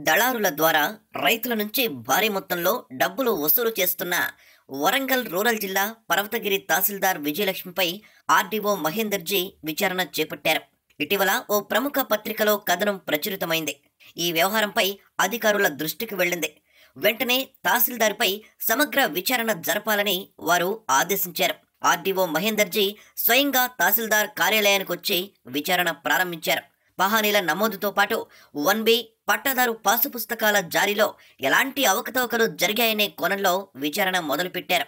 దళారుల ద్వారా రైతుల నుంచి భారీ మొత్తంలో డబ్బులు వసూలు చేస్తున్న వరంగల్ రూరల్ జిల్లా పర్వతగిరి తహసీల్దార్ విజయలక్ష్మిపై ఆర్డీఓ మహేందర్జీ విచారణ చేపట్టారు ఇటీవల ఓ ప్రముఖ పత్రికలో కథనం ప్రచురితమైంది ఈ వ్యవహారంపై అధికారుల దృష్టికి వెళ్ళింది వెంటనే తహసీల్దార్పై సమగ్ర విచారణ జరపాలని వారు ఆదేశించారు ఆర్డీఓ మహేందర్జీ స్వయంగా తహసీల్దార్ కార్యాలయానికి వచ్చి విచారణ ప్రారంభించారు పహానీల నమోదుతో పాటు వన్ బి పట్టాదారు పాసు పుస్తకాల జారీలో ఎలాంటి అవకతవకలు జరిగాయనే కోణంలో విచారణ మొదలుపెట్టారు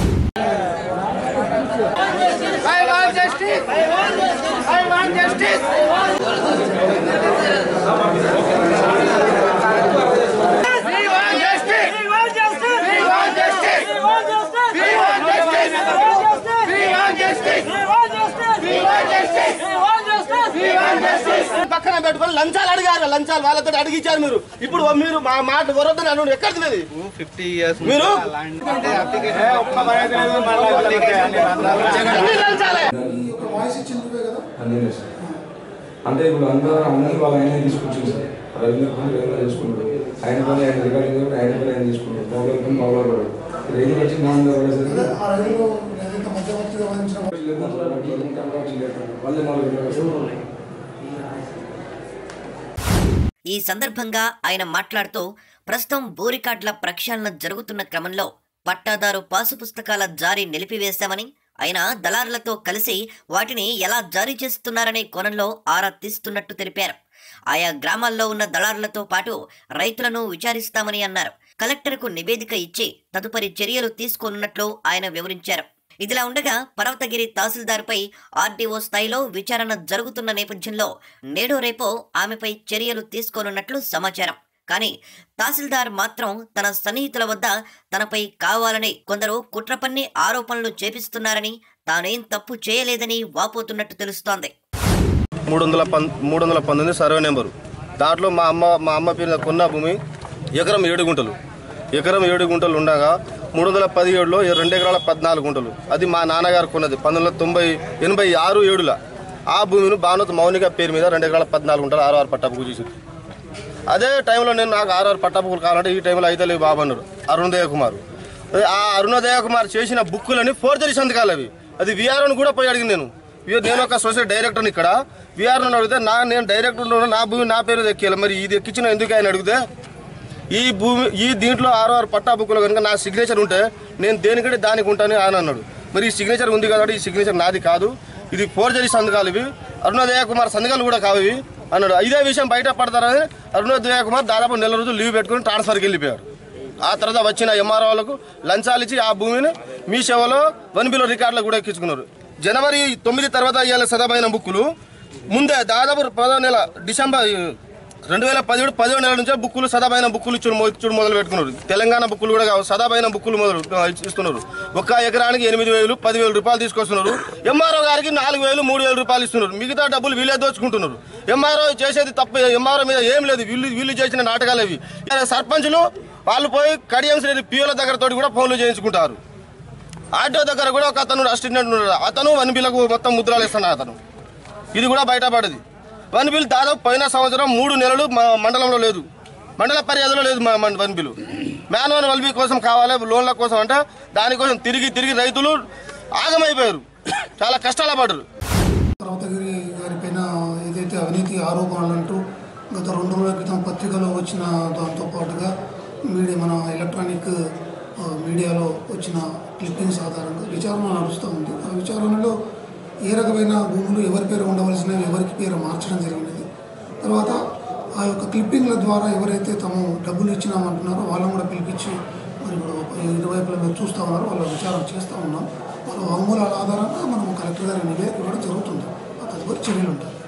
I want justice. I want justice. We want justice. We want justice. We want justice. We want justice. We want justice. We want justice. We want justice. We want justice. We want justice. We want justice. పక్కన పెట్టుకొని లంచాలు అడిగారు లంచాలు వాళ్ళతో అడిగించారు మీరు ఇప్పుడు మీరు మా మాట వరొద్దని అను ఎక్కడ తినేది ఫిఫ్టీ ఇయర్స్ మీరు అప్లికేషన్ లంచాలే అన్నీ చేశారు. అంటే ఇప్పుడు అందరూ అన్ని వాళ్ళు ఆయన తీసుకొచ్చింది సార్ రవీంద్ర కుమార్ ఏమైనా చేసుకుంటాడు ఆయన పని ఆయన రికార్డింగ్ కాబట్టి ఆయన పని ఆయన తీసుకుంటాడు పౌలర్ పని పౌలర్ పడదు రేంజ్ వచ్చి నా మీద పడేసరికి వాళ్ళే నాలుగు ఈ సందర్భంగా ఆయన మాట్లాడుతూ ప్రస్తుతం భూ రికార్డుల ప్రక్షాళన జరుగుతున్న క్రమంలో పట్టాదారు పాసు పుస్తకాల జారీ నిలిపివేశామని ఆయన దళారులతో కలిసి వాటిని ఎలా జారీ చేస్తున్నారనే కోణంలో ఆరా తీస్తున్నట్టు తెలిపారు ఆయా గ్రామాల్లో ఉన్న దళారులతో పాటు రైతులను విచారిస్తామని అన్నారు కలెక్టర్కు నివేదిక ఇచ్చి తదుపరి చర్యలు తీసుకోనున్నట్లు ఆయన వివరించారు ఇదిలా ఉండగా పర్వతగిరి తహసీల్దార్పై ఆర్డీఓ స్థాయిలో విచారణ జరుగుతున్న నేపథ్యంలో నేడో రేపో ఆమెపై చర్యలు తీసుకోనున్నట్లు సమాచారం కానీ తహసీల్దార్ మాత్రం తన సన్నిహితుల వద్ద తనపై కావాలని కొందరు కుట్రపన్ని ఆరోపణలు చేపిస్తున్నారని తానేం తప్పు చేయలేదని వాపోతున్నట్టు తెలుస్తోంది మూడు వందల పం మూడు వందల పంతొమ్మిది సర్వే నెంబరు దాంట్లో మా అమ్మ మా అమ్మ పేరు కొన్న భూమి ఎకరం ఏడు గుంటలు ఎకరం ఏడు గుంటలు ఉండగా మూడు వందల పదిహేడులో రెండు ఎకరాల పద్నాలుగు గుంటలు అది మా నాన్నగారు కొన్నది పంతొమ్మిది వందల తొంభై ఎనభై ఆరు ఏడుల ఆ భూమిని భానుత మౌనిక పేరు మీద రెండు ఎకరాల పద్నాలుగు గుంటలు ఆరు ఆరు పట్టాపు చేసింది అదే టైంలో నేను నాకు ఆరు ఆరు పట్టాపులు కావాలంటే ఈ టైంలో అయితే లేవు బాబు అన్నాడు అరుణోదయ కుమార్ ఆ అరుణోదయ కుమార్ చేసిన బుక్కులని ఫోర్జరీ సంతకాలు అవి అది విఆర్ఓని కూడా పోయి అడిగింది నేను వి- నేను ఒక సొసైటీ డైరెక్టర్ని ఇక్కడ విఆర్ఓ అడిగితే నా నేను డైరెక్టర్ ఉన్నాను, నా భూమి నా పేరు ఎక్కియాలి మరి ఇది ఎక్కించిన ఎందుకు ఆయన అడిగితే ఈ భూమి ఈ దీంట్లో ఆరు ఆరు పట్టా బుక్కులో కనుక నా సిగ్నేచర్ ఉంటే నేను దేనికంటే దానికి ఉంటాను అని అన్నాడు మరి ఈ సిగ్నేచర్ ఉంది కాబట్టి ఈ సిగ్నేచర్ నాది కాదు ఇది ఫోర్జరీ సంతకాలు ఇవి అరుణోదయ కుమార్ సంతకాలు కూడా కావు ఇవి అన్నాడు ఇదే విషయం బయట పడతారని అరుణోదయ కుమార్ దాదాపు నెల రోజులు లీవ్ పెట్టుకుని ట్రాన్స్ఫర్కి వెళ్ళిపోయారు ఆ తర్వాత వచ్చిన ఎంఆర్ఓలకు లంచాలు ఇచ్చి ఆ భూమిని మీ సేవలో వన్ బిలో రికార్డులు కూడా ఎక్కించుకున్నారు జనవరి తొమ్మిది తర్వాత ఇవాళ సదమైన బుక్కులు ముందే దాదాపు పదో నెల డిసెంబర్ రెండు వేల పదిహేడు పదిహేడు నెలల నుంచే బుక్కులు సదామైన బుక్కులు ఇచ్చుడు మొ- ఇచ్చుడు మొదలు పెట్టుకున్నారు తెలంగాణ బుక్కులు కూడా కావు సదామైన బుక్కులు మొదలు ఆ, ఇస్తున్నారు ఒక్క ఎకరానికి ఎనిమిది వేలు పదివేలు రూపాయలు తీసుకొస్తున్నారు ఎంఆర్ఓ గారికి నాలుగు వేలు మూడు వేలు రూపాయలు ఇస్తున్నారు మిగతా డబ్బులు వీళ్ళే దోచుకుంటున్నారు ఎంఆర్ఓ చేసేది తప్పు ఎంఆర్ఓ మీద ఏం లేదు వీళ్ళు వీళ్ళు చేసిన నాటకాలు ఇవి సర్పంచులు వాళ్ళు పోయి కడియం శ్రేణి పియోల దగ్గర తోటి కూడా ఫోన్లు చేయించుకుంటారు ఆటో దగ్గర కూడా ఒక అతను అసిస్టెంట్ ఉన్నాడు అతను వన్ బిల్లకు మొత్తం ముద్రాలు ఇస్తున్నాడు అతను ఇది కూడా బయటపడది వన్ బిల్ దాదాపు పోయిన సంవత్సరం మూడు నెలలు మా మండలంలో లేదు మండల పర్యాదలో లేదు మా మన one bill manual one bill కోసం కావాలి లోన్ల కోసం అంటే దానికోసం తిరిగి తిరిగి రైతులు ఆగమైపోయారు చాలా కష్టాల పడ్డారు పర్వతగిరి గారి పైన ఏదైతే అవినీతి ఆరోపణలు అంటూ గత రెండు రోజుల క్రితం పత్రికలో వచ్చిన దాంతో పాటుగా మీడియా మన ఎలక్ట్రానిక్ ఆ, మీడియాలో వచ్చిన క్లిప్పింగ్స్ ఆధారంగా విచారణ నడుస్తూ ఉంది ఆ విచారణలో ఏ రకమైన భూములు ఎవరి పేరు ఉండవలసినవి ఎవరికి పేరు మార్చడం జరిగినది తర్వాత ఆ యొక్క క్లిప్పింగ్ల ద్వారా ఎవరైతే తాము డబ్బులు ఇచ్చినామంటున్నారో వాళ్ళని కూడా పిలిపించి మరి ఇప్పుడు ఇరువైపులా మీరు చూస్తూ ఉన్నారు వాళ్ళ విచారణ చేస్తూ ఉన్నాం వాళ్ళ వాంగ్మూలాల ఆధారంగా మనం కలెక్టర్ గారికి నివేదిక ఇవ్వడం జరుగుతుంది ఆ తదుపరి చర్యలు ఉంటాయి